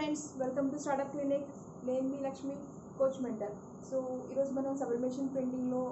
friends welcome to startup clinic నేను మీ Lakshmi coach mentor so ఈరోజు మనం సబ్లిమేషన్ ప్రింటింగ్లో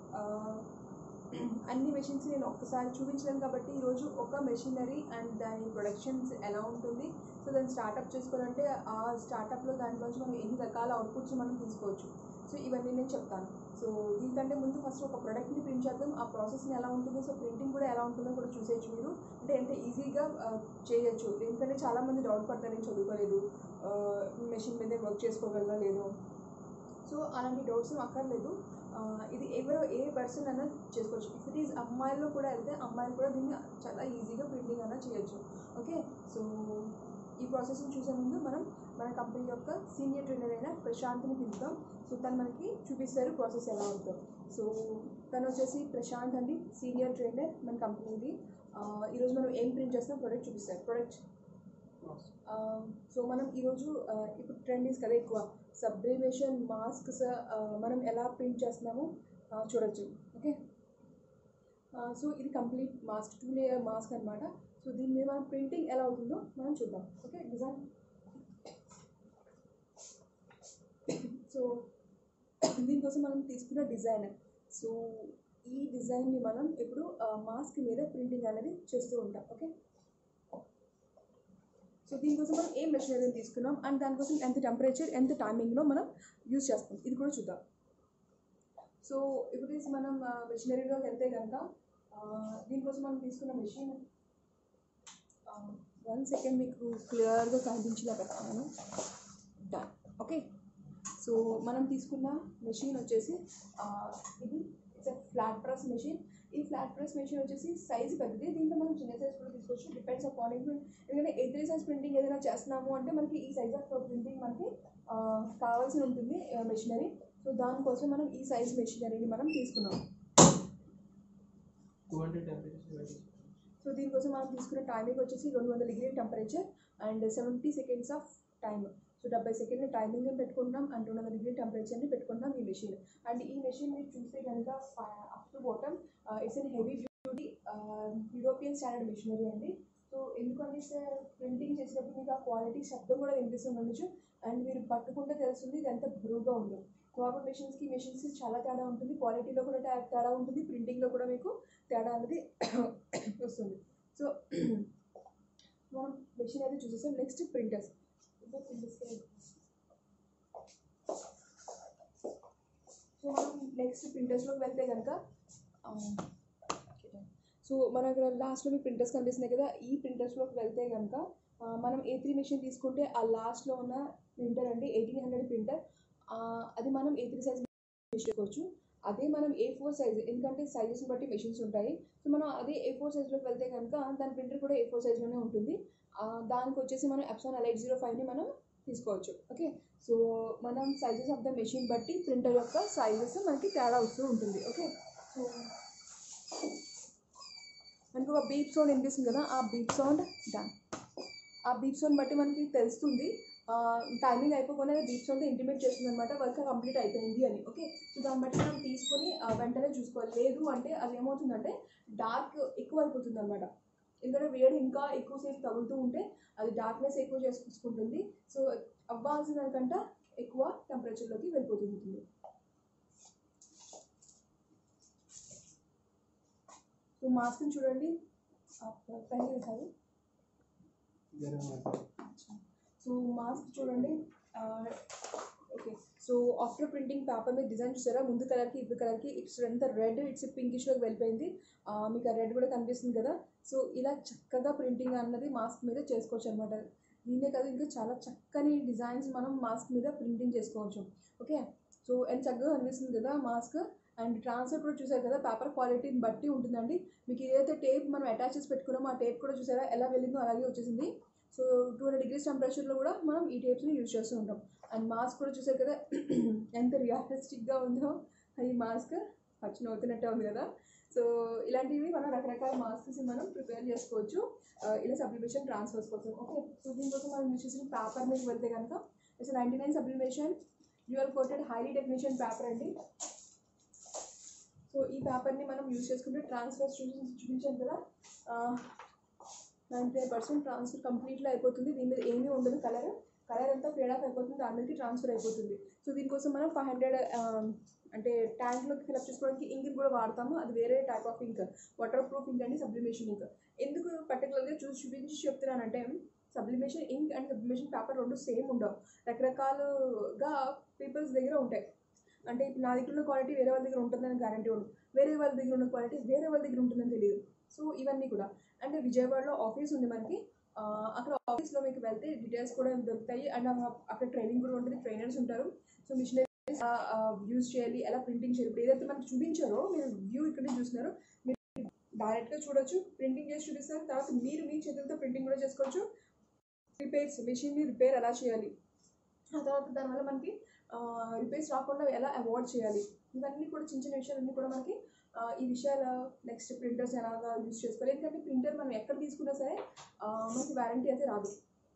అన్ని మెషిన్స్ నేను ఒక్కసారి చూపించలేను కాబట్టి ఈరోజు ఒక మెషినరీ అండ్ దాని ప్రొడక్షన్స్ ఎలా ఉంటుంది సో దాన్ని స్టార్టప్ చేసుకోవాలంటే ఆ స్టార్టప్లో దాంట్లోంచి మనం ఎన్ని రకాల అవుట్పుట్స్ మనం తీసుకోవచ్చు సో ఇవన్నీ నేను చెప్తాను సో దీనికంటే ముందు ఫస్ట్ ఒక ప్రోడక్ట్ని ప్రింట్ చేద్దాం ఆ ప్రాసెస్ని ఎలా ఉంటుందో సో ప్రింటింగ్ కూడా ఎలా ఉంటుందో కూడా చూసేయచ్చు మీరు అంటే ఎంత ఈజీగా చేయొచ్చు ఎందుకంటే చాలామంది డౌట్ పడతారు నేను చదువుకోలేదు మెషిన్ మీదే వర్క్ చేసుకోగలరా లేదు సో అలాంటి డౌట్స్ ఏం అక్కర్లేదు ఆ, ఇది ఎవరో ఏ పర్సన్ అన్నా చేసుకోవచ్చు ఇఫ్ ఇట్ ఈస్ అమ్మాయిల్లో కూడా వెళ్తే అమ్మాయిలు కూడా దీన్ని చాలా ఈజీగా ప్రింటింగ్ అన్నా చేయొచ్చు ఓకే సో ఈ ప్రాసెస్ని చూసే ముందు మనం మన కంపెనీ యొక్క సీనియర్ ట్రైనర్ అయిన ప్రశాంత్ని పిలుద్దాం సో తను మనకి చూపిస్తారు ప్రాసెస్ ఎలా ఉంటుందో సో తను వచ్చేసి ప్రశాంత్ అండి సీనియర్ ట్రైనర్ మన కంపెనీది ఆ, ఈరోజు మనం ఏం ప్రింట్ చేస్తున్నాం ప్రోడక్ట్ చూపిస్తారు ప్రోడక్ట్ సో మనం ఈరోజు ఆ, ఇప్పుడు ట్రెండ్ ఈస్ కదా ఎక్కువ సబ్రిమేషన్ మాస్క్స్ మనం ఎలా ప్రింట్ చేస్తున్నామో ఆ, చూడొచ్చు ఓకే సో ఇది complete mask two layer mask అనమాట సో దీని మీద మనం ప్రింటింగ్ ఎలా అవుతుందో మనం చూద్దాం ఓకే డిజైన్ సో దీనికోసం మనం తీసుకున్న డిజైన్ సో ఈ డిజైన్ని మనం ఇప్పుడు మాస్క్ మీద ప్రింటింగ్ అనేది చేస్తూ ఉంటాం ఓకే సో దీనికోసం మనం ఏ మెషినరీని తీసుకున్నాం అండ్ దానికోసం ఎంత టెంపరేచర్ ఎంత టైమింగ్లో మనం యూజ్ చేస్తాం ఇది కూడా చూద్దాం సో ఇప్పుడు తీసి మనం మెషినరీలోకి వెళ్తే కనుక ఆ, దీనికోసం మనం తీసుకున్న మెషిన్ వన్ సెకండ్ మీకు క్లియర్గా కనిపించేలా పెడతాను డన్ ఓకే సో మనం తీసుకున్న మెషిన్ వచ్చేసి ఆ, ఇది ఇట్స్ ఫ్లాట్ ప్రెస్ మెషిన్ ఈ ఫ్లాట్ ప్రెస్ మెషిన్ వచ్చేసి సైజ్ పెద్దది దీంట్లో మనం చిన్న సైజ్ కూడా తీసుకోవచ్చు డిపెండ్స్ అపార్డింగ్ ఎందుకంటే ఏ త్రీ సైజ్ ప్రింటింగ్ ఏదైనా చేస్తున్నాము అంటే మనకి ఈ సైజ్ ఆఫ్ ప్రింటింగ్ మనకి ఆ, కావాల్సి ఉంటుంది మెషినరీ సో దానికోసం మనం ఈ సైజ్ మెషినరీని మనం తీసుకున్నాం టూ హండ్రెడ్ టెంపరేచర్ సో దీనికోసం మనం తీసుకున్న టైమింగ్ వచ్చేసి రెండు వందల degree temperature and seventy seconds of time so డెబ్బై సెకండ్ టైమింగ్ పెట్టుకుంటాం అండ్ రెండు వందల డిగ్రీ టెంపరేచర్ని పెట్టుకుంటాం ఈ మెషిన్ అండ్ ఈ మెషిన్ మీరు చూస్తే కనుక up to bottom it's an heavy duty European standard machinery అండి సో ఎందుకంటే సార్ ప్రింటింగ్ చేసేటప్పుడు మీకు ఆ క్వాలిటీ శబ్దం కూడా వినిపిస్తుంది ఉండొచ్చు అండ్ మీరు పట్టుకుంటే తెలుస్తుంది ఇది ఎంత బరువుగా ఉందో నార్మల్ మెషిన్స్కి మెషిన్స్కి చాలా తేడా ఉంటుంది క్వాలిటీలో కూడా తే- తేడా ఉంటుంది ప్రింటింగ్లో కూడా మీకు తేడా అనేది వస్తుంది సో మనం మెషిన్ అయితే చూసేసాం నెక్స్ట్ ప్రింటర్స్ సో మనం నెక్స్ట్ ప్రింటర్స్లోకి వెళ్తే కనుక సో మన అక్కడ లాస్ట్లో మీకు ప్రింటర్స్ కనిపిస్తున్నాయి కదా ఈ ప్రింటర్స్లోకి వెళ్తే కనుక ఆ, మనం ఏ త్రీ మెషిన్ తీసుకుంటే ఆ లాస్ట్లో ఉన్న ప్రింటర్ అండి ఎయిటీన్ హండ్రెడ్ ప్రింటర్ అది మనం ఏ త్రీ సైజ్ చేసుకోవచ్చు అదే మనం ఏ ఫోర్ సైజ్ ఎందుకంటే సైజెస్ని బట్టి మెషిన్స్ ఉంటాయి సో మనం అదే ఏ ఫోర్ సైజ్లోకి వెళ్తే కనుక దాని ప్రింటర్ కూడా ఏ ఫోర్ సైజ్లోనే ఉంటుంది ఆ, దానికి వచ్చేసి మనం ఎప్సాన్ ఎల్ ఎయిట్ జీరో ఫైవ్ని మనం తీసుకోవచ్చు ఓకే సో మనం సైజెస్ ఆఫ్ ద మెషిన్ బట్టి ప్రింటర్ యొక్క సైజెస్ మనకి తేడా వస్తూ ఉంటుంది ఓకే సో మనకి ఒక బీప్ సౌండ్ వినిపిస్తుంది కదా ఆ బీప్ సౌండ్ డన్ ఆ బీప్ సౌండ్ బట్టి మనకి తెలుస్తుంది టైమింగ్ అయిపోకుండా బీప్ సౌండ్ ఇంటిమేట్ చేస్తుంది అనమాట వర్క్ కంప్లీట్ అయిపోయింది అని ఓకే సో దాన్ని బట్టి మనం తీసుకొని ఆ, వెంటనే చూసుకోవాలి లేదు అంటే అది ఏమవుతుందంటే డార్క్ ఎక్కువ అయిపోతుంది అనమాట ఎందుకంటే వేడి ఇంకా ఎక్కువసేపు తగులుతూ ఉంటే అది డార్క్నెస్ ఎక్కువ చేసుకుంటుంది సో అవ్వాల్సిన దానికంటే ఎక్కువ టెంపరేచర్లోకి వెళ్ళిపోతుంది సో మాస్క్ని చూడండి పైన సార్ సో మాస్క్ చూడండి okay so after printing paper మీద డిజైన్ చూసారా ముందు కలర్కి ఇప్పుడు కలర్కి ఇట్స్ ఎంత రెడ్ ఇట్స్ పింకిష్లోకి వెళ్ళిపోయింది ఆ, మీకు ఆ రెడ్ కూడా కనిపిస్తుంది కదా సో ఇలా చక్కగా ప్రింటింగ్ అన్నది మాస్క్ మీద చేసుకోవచ్చు అనమాట దీన్నే కాదు ఇంకా చాలా చక్కని డిజైన్స్ మనం మాస్క్ మీద ప్రింటింగ్ చేసుకోవచ్చు ఓకే సో ఎంత చక్కగా కనిపిస్తుంది కదా మాస్క్ అండ్ ట్రాన్స్ఫర్ కూడా చూసారు కదా పేపర్ క్వాలిటీని బట్టి ఉంటుందండి మీకు ఏదైతే టేప్ మనం అటాచ్ చేసి పెట్టుకున్నామో ఆ టేప్ కూడా చూసారా ఎలా వెళ్ళిందో అలాగే వచ్చేసింది సో టూ హండ్రెడ్ డిగ్రీస్ టెంపరేచర్లో కూడా మనం ఈ టేప్స్ని యూజ్ చేస్తూ ఉంటాం అండ్ మాస్క్ కూడా చూసారు కదా ఎంత రియలిస్టిక్గా ఉందో ఈ మాస్క్ పచ్చి నవ్వుతున్నట్టే ఉంది కదా సో ఇలాంటివి మనం రకరకాల మాస్క్స్ మనం ప్రిపేర్ చేసుకోవచ్చు ఆ, ఇలా సబ్లిమేషన్ ట్రాన్స్ఫర్స్ కోసం ఓకే సో దీనికోసం మనం యూజ్ చేసిన పేపర్ మీద వెళ్తే కనుక it's ninety nine sublimation dual coated highly definition paper అండి సో ఈ పేపర్ని మనం యూజ్ చేసుకుంటే ట్రాన్స్ఫర్స్ చూసి చూపించాను కదా నైంటీ నైన్ పర్సెంట్ ట్రాన్స్ఫర్ కంప్లీట్లో అయిపోతుంది దీని మీద ఏమీ ఉండదు కలర్ కలర్ అంతా ఫేడ్ ఆఫ్ అయిపోతుంది దాని మీదకి ట్రాన్స్ఫర్ అయిపోతుంది సో దీనికోసం మనం ఫైవ్ హండ్రెడ్ అంటే ట్యాంక్లోకి ఫిల్అప్ చేసుకోవడానికి ఇంక్ కూడా వాడతాము అది వేరే type of ink water proof ink అండి సబ్లిమేషన్ ఇంక్ ఎందుకు పర్టికులర్గా చూసి చూపించి చెప్తున్నానంటే sublimation ink and sublimation paper రెండు సేమ్ ఉండవు రకరకాలుగా పీపుల్స్ దగ్గర ఉంటాయి అంటే ఇప్పుడు నా దగ్గర ఉన్న క్వాలిటీ వేరే వాళ్ళ దగ్గర ఉంటుందని గ్యారంటీ ఉండదు వేరే వాళ్ళ దగ్గర ఉన్న క్వాలిటీ వేరే వాళ్ళ దగ్గర ఉంటుందని తెలియదు సో ఇవన్నీ కూడా అంటే విజయవాడలో ఆఫీస్ ఉంది మనకి ఆ, అక్కడ ఆఫీస్లో మీకు వెళ్తే డీటెయిల్స్ కూడా దొరుకుతాయి అండ్ అక్కడ ట్రైనింగ్ కూడా ఉంటుంది ట్రైనర్స్ ఉంటారు సో మిషనరీస్ యూజ్ చేయాలి ఎలా ప్రింటింగ్ చేయాలి ఇప్పుడు ఏదైతే మనకు చూపించారో మీరు వ్యూ ఇక్కడ నుంచి చూస్తున్నారు మీరు డైరెక్ట్గా చూడొచ్చు ప్రింటింగ్ చేసి చూపిస్తారు తర్వాత మీరు మీ చేతులతో ప్రింటింగ్ కూడా చేసుకోవచ్చు రిపేర్స్ మెషిన్ని రిపేర్ ఎలా చేయాలి ఆ తర్వాత దానివల్ల మనకి రిపేర్స్ రాకుండా ఎలా అవాయిడ్ చేయాలి ఇవన్నీ కూడా చిన్న చిన్న విషయాలన్నీ కూడా మనకి ఆ, ఈ విషయాలు నెక్స్ట్ ప్రింటర్స్ ఎలాగా యూజ్ చేసుకోవాలి ఎందుకంటే ప్రింటర్ మనం ఎక్కడ తీసుకున్నా సరే ఆ, మనకి వారంటీ అయితే రాదు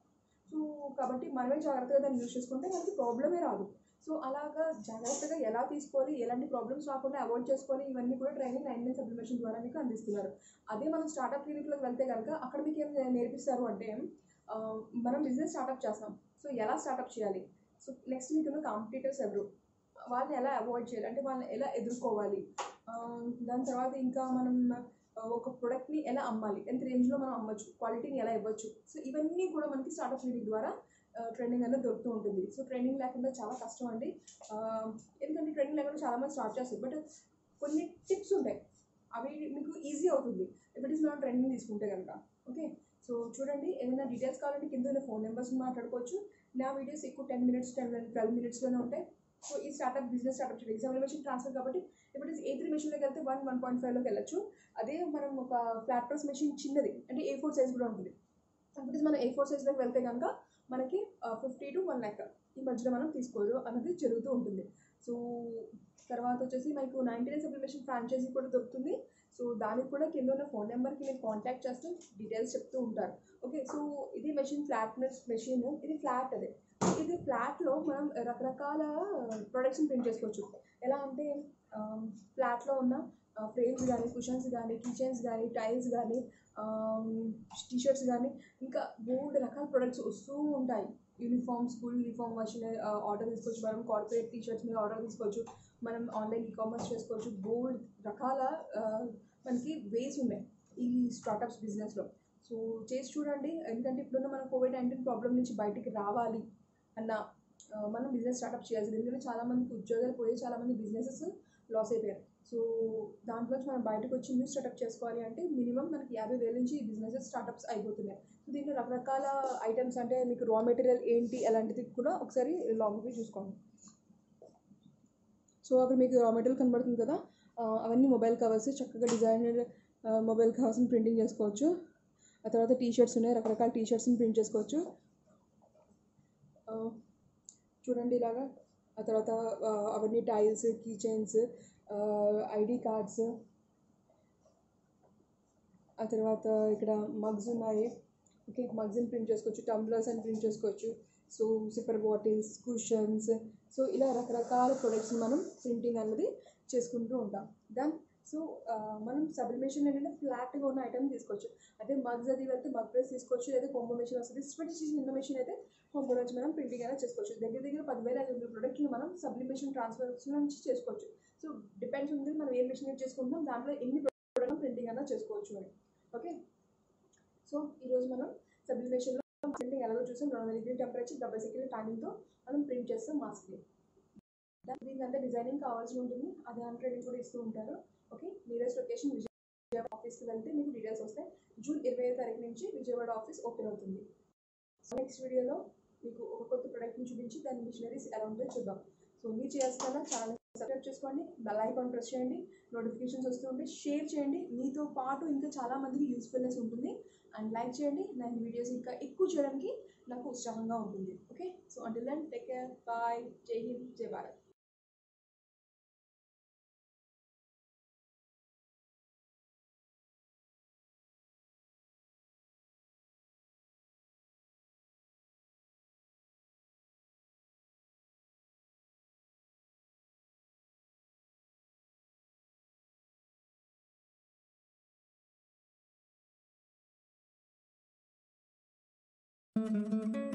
సో కాబట్టి మనమే జాగ్రత్తగా దాన్ని యూజ్ చేసుకుంటే మనకి ప్రాబ్లమే రాదు సో అలాగా జాగ్రత్తగా ఎలా తీసుకోవాలి ఎలాంటి ప్రాబ్లమ్స్ రాకుండా అవాయిడ్ చేసుకోవాలి ఇవన్నీ కూడా ట్రైనింగ్ నైన్ నైన్ సబ్లిమేషన్ ద్వారా మీకు అందిస్తున్నారు అదే మనం స్టార్ట్అప్ క్లినిక్లోకి వెళ్తే కనుక అక్కడ మీకు ఏం నేర్పిస్తారు అంటే ఆ, మనం బిజినెస్ స్టార్ట్అప్ చేస్తాం సో ఎలా స్టార్ట్అప్ చేయాలి సో నెక్స్ట్ మీకు ఉన్న కాంపిటీటర్స్ ఎవరు వాళ్ళని ఎలా అవాయిడ్ చేయాలి అంటే వాళ్ళని ఎలా ఎదుర్కోవాలి ఆ, దాని తర్వాత ఇంకా మనం ఆ, ఒక ప్రోడక్ట్ని ఎలా అమ్మాలి ఎంత రేంజ్లో మనం అమ్మొచ్చు క్వాలిటీని ఎలా ఇవ్వచ్చు సో ఇవన్నీ కూడా మనకి స్టార్ట్అప్ క్లినిక్ ద్వారా ట్రైనింగ్ అనేది దొరుకుతూ ఉంటుంది సో ట్రైనింగ్ లేకుండా చాలా కష్టం అండి ఆ, ఎందుకంటే ట్రైనింగ్ లేకుండా చాలామంది స్టార్ట్ చేస్తారు బట్ కొన్ని టిప్స్ ఉంటాయి అవి మీకు ఈజీ అవుతుంది ఇఫ్ ఇస్ మనం ట్రైనింగ్ తీసుకుంటే కనుక ఓకే సో చూడండి ఏదైనా డీటెయిల్స్ కావాలంటే కింద ఉన్న ఫోన్ నెంబర్స్ మాట్లాడుకోవచ్చు నా వీడియోస్ ఎక్కువ టెన్ మినిట్స్ టెన్ ట్వెల్వ్ మినిట్స్లోనే ఉంటాయి సో ఈ స్టార్ట్అప్ బిజినెస్ స్టార్ట్అప్ చేయడం ఎగ్జామినేషన్ ట్రాన్స్ఫర్ కాబట్టి ఇప్పుడు ఏ త్రీ మెషిన్లోకి వెళ్తే వన్ వన్ పాయింట్ ఫైవ్లోకి వెళ్ళచ్చు అదే మనం ఒక ఫ్లాట్ ప్రెస్ మెషిన్ చిన్నది అంటే ఏ ఫోర్ సైజ్ కూడా ఉంటుంది ఇప్పుడు మనం ఏ ఫోర్ సైజ్లోకి వెళ్తే కనుక మనకి ఫిఫ్టీ టు వన్ ల్యాక్ ఈ మధ్యలో మనం తీసుకోరు అన్నది జరుగుతూ ఉంటుంది సో తర్వాత వచ్చేసి మనకు నైంటీ నైన్ సబ్లిమేషన్ ఫ్రాంచైజీ కూడా దొరుకుతుంది సో దానికి కూడా కింద ఉన్న ఫోన్ నెంబర్కి మీరు కాంటాక్ట్ చేస్తే డీటెయిల్స్ చెప్తూ ఉంటారు ఓకే సో ఇది మెషిన్ ఫ్లాట్ మెషిన్ ఇది ఫ్లాట్ అదే ఇది ఫ్లాట్లో మనం రకరకాల ప్రొడక్ట్స్ని ప్రింట్ చేసుకోవచ్చు ఎలా అంటే ఫ్లాట్లో ఉన్న ఫ్రేమ్స్ కానీ కుషన్స్ కానీ కిచెన్స్ కానీ టైల్స్ కానీ టీషర్ట్స్ కానీ ఇంకా బోల్డ్ రకాల ప్రొడక్ట్స్ వస్తూ ఉంటాయి యూనిఫామ్ స్కూల్ యూనిఫామ్ వచ్చిన ఆర్డర్ తీసుకోవచ్చు మనం కార్పొరేట్ టీషర్ట్స్ మీద ఆర్డర్ తీసుకోవచ్చు మనం ఆన్లైన్ ఈ కామర్స్ చేసుకోవచ్చు బోల్డ్ రకాల ఆ, మనకి వేస్ ఉన్నాయి ఈ స్టార్టప్స్ బిజినెస్లో సో చేసి చూడండి ఎందుకంటే ఇప్పుడున్న మన కోవిడ్ నైన్టీన్ ప్రాబ్లం నుంచి బయటికి రావాలి అన్న ఆ, మనం బిజినెస్ స్టార్ట్అప్ చేయాల్సింది ఎందుకంటే చాలామందికి ఉద్యోగాలు పోయి చాలామంది బిజినెసెస్ లాస్ అయిపోయారు సో దాంట్లోంచి మనం బయటకు వచ్చి న్యూ స్టార్ట్అప్ చేసుకోవాలి అంటే మినిమం మనకి యాభై వేల నుంచి ఈ బిజినెసెస్ స్టార్ట్అప్స్ అయిపోతున్నాయి సో దీంట్లో రకరకాల ఐటమ్స్ అంటే మీకు రా మెటీరియల్ ఏంటి అలాంటిది కూడా ఒకసారి లాంగ్ పోయి చూసుకోండి సో అక్కడ మీకు రా మెటీరియల్ కనబడుతుంది కదా ఆ, అవన్నీ మొబైల్ కవర్స్ చక్కగా డిజైనర్ మొబైల్ కవర్స్ని ప్రింటింగ్ చేసుకోవచ్చు ఆ తర్వాత టీ షర్ట్స్ ఉన్నాయి రకరకాల టీ షర్ట్స్ని ప్రింట్ చేసుకోవచ్చు ఆ, చూడండి ఇలాగా ఆ తర్వాత ఆ, అవన్నీ tiles key chains ID cards ఆ తర్వాత ఇక్కడ మగ్స్ ఉన్నాయి ఓకే మగ్స్ని ప్రింట్ చేసుకోవచ్చు టంబ్లర్స్ అని ప్రింట్ చేసుకోవచ్చు so sipper bottles cushions so ఇలా రకరకాల ప్రొడక్ట్స్ని మనం ప్రింటింగ్ అన్నది చేసుకుంటూ ఉంటాం దాన్ సో మనం సబ్లిమేషన్ ఏంటంటే ఫ్లాట్గా ఉన్న ఐటమ్ తీసుకోవచ్చు అదే మగ్స్ అది వెళ్తే మగ్ ప్రెస్ తీసుకోవచ్చు లేదా కొంబో మెషిన్ వస్తుంది స్పెట్ చిన్న మెషిన్ అయితే కొంబో నుంచి మనం ప్రింటింగ్ అయినా చేసుకోవచ్చు దగ్గర దగ్గర పదివేల ఐదు వందల ప్రొడక్ట్లు మనం సబ్లిమేషన్ ట్రాన్స్ఫర్స్ నుంచి చేసుకోవచ్చు సో డిపెండ్స్ ఉంది మనం ఏ మెషిన్ యూజ్ చేసుకుంటున్నాం దాంట్లో ఎన్ని ప్రొడక్ట్ ప్రింటింగ్ అయినా చేసుకోవచ్చు అని ఓకే సో ఈరోజు మనం సబ్లిమేషన్లో ప్రింటింగ్ ఎలాగో చూసాం రెండు వందల డిగ్రీ టెంపరేచర్ డెబ్బై సెకండ్ టైమింగ్తో మనం ప్రింట్ చేస్తాం మాస్క్ని దీనికి అంతా డిజైనింగ్ కావాల్సి ఉంటుంది అది అంతా ట్రైనింగ్ కూడా ఇస్తూ ఉంటారు ఓకే నియరెస్ట్ లొకేషన్ విజయవాడ ఆఫీస్కి వెళ్తే మీకు డీటెయిల్స్ వస్తాయి జూన్ ఇరవై తారీఖు నుంచి విజయవాడ ఆఫీస్ ఓపెన్ అవుతుంది నెక్స్ట్ వీడియోలో మీకు ఒక కొత్త ప్రోడక్ట్ని చూపించి దాని మిషనరీస్ ఎలా ఉందో చూద్దాం సో మీరు చేయాల్సిన ఛానల్ సబ్స్క్రైబ్ చేసుకోండి బెల్ ఐకాన్ ప్రెస్ చేయండి నోటిఫికేషన్స్ వస్తూ ఉంటే షేర్ చేయండి మీతో పాటు ఇంకా చాలా మందికి యూస్ఫుల్నెస్ ఉంటుంది అండ్ లైక్ చేయండి నా వీడియోస్ ఇంకా ఎక్కువ చేయడానికి నాకు ఉత్సాహంగా ఉంటుంది okay so until then take care bye జై హింద్ జై భారత్ thank you